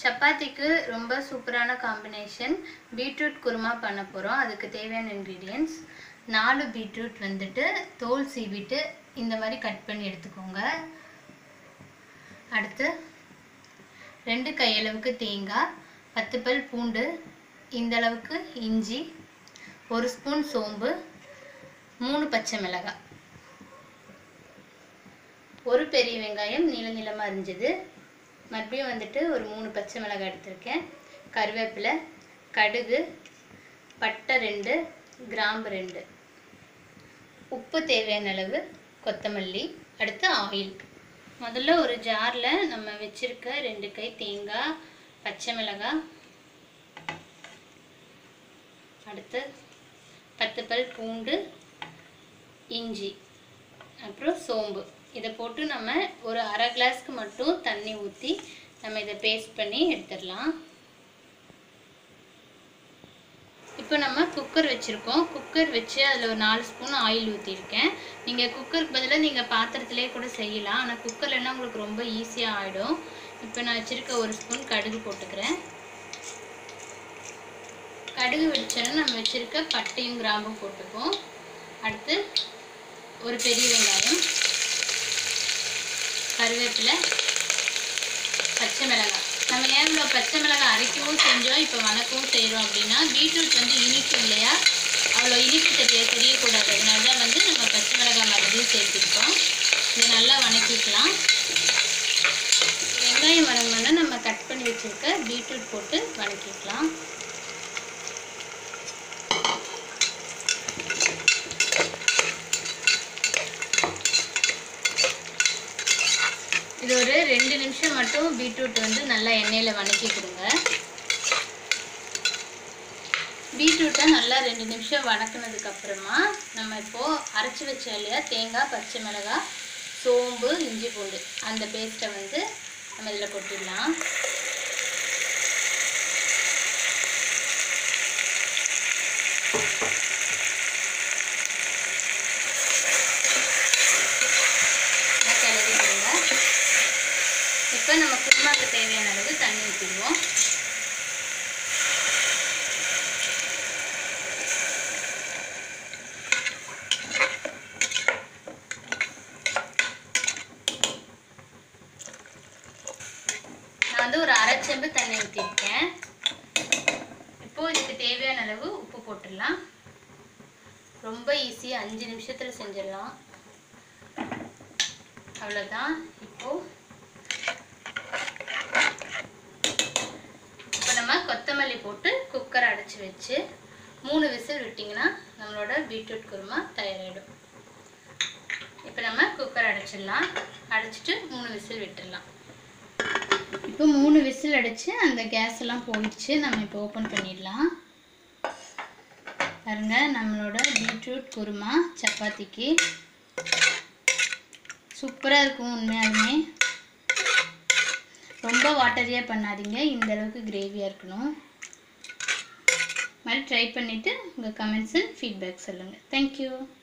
சப்பாத்திக்கு ரொம்ப சூப்பரான காம்பினேஷன் பீட்ரூட் குருமா பண்ண போகிறோம் அதுக்கு தேவையான இன்க்ரீடியன்ஸ் நாலு பீட்ரூட் வந்துட்டு தோல் சீவிட்டு இந்த மாதிரி கட் பண்ணி எடுத்துக்கோங்க அடுத்து ரெண்டு கையளவுக்கு தேங்காய் பத்து பல் பூண்டு இந்த அளவுக்கு இஞ்சி ஒரு ஸ்பூன் சோம்பு மூணு பச்சை மிளகாய் ஒரு பெரிய வெங்காயம் நீள நீளமாக அரிஞ்சது மறுபடியும் வந்துட்டு ஒரு மூணு பச்சை மிளகாய் எடுத்திருக்கேன் கருவேப்பிலை கடுகு பட்டை ரெண்டு கிராம்பு ரெண்டு உப்பு தேவையான அளவு கொத்தமல்லி அடுத்து ஆயில் முதல்ல ஒரு ஜாரில் நம்ம வச்சிருக்க ரெண்டு கை தேங்காய் பச்சை மிளகாய் அடுத்து பத்து பல் பூண்டு இஞ்சி அப்புறம் சோம்பு இதை போட்டு நம்ம ஒரு அரை கிளாஸ்க்கு மட்டும் தண்ணி ஊற்றி நம்ம இதை பேஸ்ட் பண்ணி எடுத்துடலாம் இப்போ நம்ம குக்கர் வச்சுருக்கோம் குக்கர் வச்சு அதில் ஒரு நாலு ஸ்பூன் ஆயில் ஊற்றிருக்கேன் நீங்கள் குக்கருக்கு பதிலாக நீங்கள் பாத்திரத்திலே கூட செய்யலாம் ஆனால் குக்கர்லன்னா உங்களுக்கு ரொம்ப ஈஸியாக ஆகிடும் இப்போ நான் வச்சுருக்க ஒரு ஸ்பூன் கடுகு போட்டுக்கிறேன் கடுகு வெடிச்சோன்னா நம்ம வச்சுருக்க பட்டையும் கிராம்பும் போட்டுப்போம் அடுத்து ஒரு பெரிய வெங்காயம் கருவேப்பிலை பச்சை மிளகாய் நம்ம ஏன் இவ்வளோ பச்சை மிளகாய் அரைக்கவும் செஞ்சோம் இப்போ வணக்கவும் செய்கிறோம் அப்படின்னா பீட்ரூட் வந்து இனிப்பு இல்லையா அவ்வளோ இனிப்பு தெரிய தெரியக்கூடாது அதனால தான் வந்து நம்ம பச்சை மிளகாய் மறுபடியும் சேர்த்துருக்கோம் இதை நல்லா வணக்கிக்கலாம் வெங்காயம் வணங்கினோன்னா நம்ம கட் பண்ணி வச்சுருக்க பீட்ரூட் போட்டு வணக்கிக்கலாம் இது ஒரு ரெண்டு நிமிஷம் மட்டும் பீட்ரூட் வந்து நல்லா எண்ணெயில் வணக்கி கொடுங்க பீட்ரூட்டை நல்லா ரெண்டு நிமிஷம் வணக்கினதுக்கு அப்புறமா நம்ம இப்போது அரைச்சி வச்சோம் இல்லையா தேங்காய் பச்சை மிளகாய் சோம்பு இஞ்சி பூண்டு அந்த பேஸ்ட்டை வந்து நம்ம இதில் கொட்டிடலாம் நல்லா கிளறி விடுங்க இப்போ நம்ம குருமாக்கு தேவையான அளவு தண்ணி ஊற்றிடுவோம் நான் வந்து ஒரு அரை செம்பு தண்ணி ஊற்றிருக்கேன் இப்போ இதுக்கு தேவையான அளவு உப்பு போட்டுடலாம் ரொம்ப ஈஸி அஞ்சு நிமிஷத்தில் செஞ்சிடலாம் அவ்வளோதான் இப்போ இப்போ நம்ம கொத்தமல்லி போட்டு குக்கரை அடைச்சி வச்சு மூணு விசில் விட்டிங்கன்னா நம்மளோட பீட்ரூட் குருமா தயாராகிடும் இப்போ நம்ம குக்கர் அடைச்சிடலாம் அடைச்சிட்டு மூணு விசில் விட்டுடலாம் இப்போ மூணு விசில் அடைச்சு அந்த கேஸ் எல்லாம் போயிடுச்சு நம்ம இப்போ ஓப்பன் பண்ணிடலாம் பாருங்க நம்மளோட பீட்ரூட் குருமா சப்பாத்திக்கு சூப்பராக இருக்கும் உண்மையாலுமே ரொம்ப வாட்டரியாக பண்ணாதீங்க இந்த அளவுக்கு கிரேவியாக இருக்கணும் மாதிரி ட்ரை பண்ணிவிட்டு உங்கள் கமெண்ட்ஸ் அண்ட் ஃபீட்பேக் சொல்லுங்கள் தேங்க்யூ